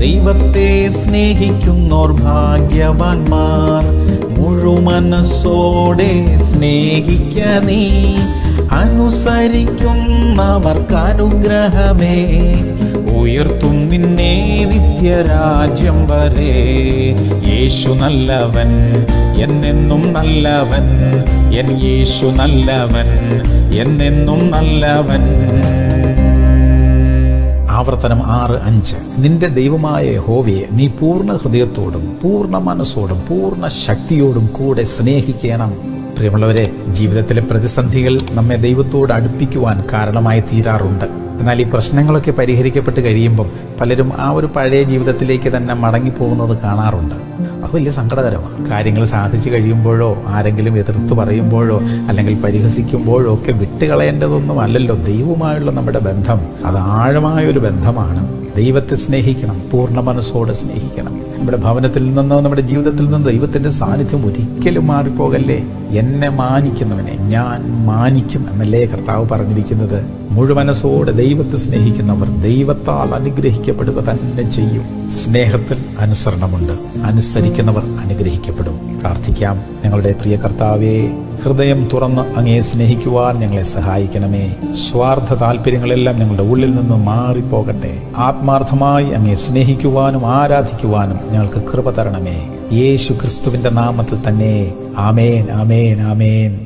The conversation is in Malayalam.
ദൈവത്തെ സ്നേഹിക്കുന്നോർ ഭാഗ്യവാന്മാർ മുഴുമനസ്സോടെ സ്നേഹിക്ക നീ അനുസരിക്കുന്നവർക്ക് അനുഗ്രഹമേ ഉയർത്തും നിന്നെ നിത്യരാജ്യം വരെ യേശു നല്ലവൻ എന്നെന്നും നല്ലവൻ എൻ യേശു നല്ലവൻ എന്നെന്നും നല്ലവൻ ആവർത്തനം ആറ് അഞ്ച് നിന്റെ ദൈവമായ യഹോവയെ നീ പൂർണ്ണ ഹൃദയത്തോടും പൂർണ്ണ മനസ്സോടും പൂർണ്ണ ശക്തിയോടും കൂടെ സ്നേഹിക്കണം പ്രിയമുള്ളവരെ ജീവിതത്തിലെ പ്രതിസന്ധികൾ നമ്മെ ദൈവത്തോട് അടുപ്പിക്കുവാൻ കാരണമായി തീരാറുണ്ട് എന്നാൽ ഈ പ്രശ്നങ്ങളൊക്കെ പരിഹരിക്കപ്പെട്ട് കഴിയുമ്പം പലരും ആ ഒരു പഴയ ജീവിതത്തിലേക്ക് തന്നെ മടങ്ങിപ്പോകുന്നത് കാണാറുണ്ട് അത് വലിയ സങ്കടകരമാണ് കാര്യങ്ങൾ സാധിച്ചു കഴിയുമ്പോഴോ ആരെങ്കിലും എതിർത്ത് പറയുമ്പോഴോ അല്ലെങ്കിൽ പരിഹസിക്കുമ്പോഴോ ഒക്കെ വിട്ടുകളയേണ്ടതൊന്നും അല്ലല്ലോ ദൈവവുമായുള്ള നമ്മുടെ ബന്ധം അത് ആഴമായൊരു ബന്ധമാണ് ദൈവത്തെ സ്നേഹിക്കണം പൂർണ്ണ മനസ്സോടെ സ്നേഹിക്കണം നമ്മുടെ ഭവനത്തിൽ നിന്നോ നമ്മുടെ ജീവിതത്തിൽ നിന്നോ ദൈവത്തിൻ്റെ സാന്നിധ്യം ഒരിക്കലും മാറിപ്പോകല്ലേ എന്നെ മാനിക്കുന്നവനെ ഞാൻ മാനിക്കും എന്നല്ലേ കർത്താവ് പറഞ്ഞിരിക്കുന്നത് മുഴുവനസ്സോടെ ദൈവത്തെ സ്നേഹിക്കുന്നവർ ദൈവത്താൽ അനുഗ്രഹിക്കപ്പെടുക തന്നെ ചെയ്യും സ്നേഹത്തിൽ അനുസരണമുണ്ട് അനുസരിക്കുന്നവർ അനുഗ്രഹിക്കപ്പെടും പ്രാർത്ഥിക്കാം ഞങ്ങളുടെ പ്രിയ കർത്താവേ ഹൃദയം തുറന്ന് അങ്ങയെ സ്നേഹിക്കുവാൻ ഞങ്ങളെ സഹായിക്കണമേ സ്വാർത്ഥ താല്പര്യങ്ങളെല്ലാം ഞങ്ങളുടെ ഉള്ളിൽ നിന്ന് മാറിപ്പോകട്ടെ ആത്മാർത്ഥമായി അങ്ങയെ സ്നേഹിക്കുവാനും ആരാധിക്കുവാനും ഞങ്ങൾക്ക് കൃപ തരണമേ യേശു ക്രിസ്തുവിന്റെ നാമത്തിൽ തന്നെ ആമേൻ ആമേൻ ആമേൻ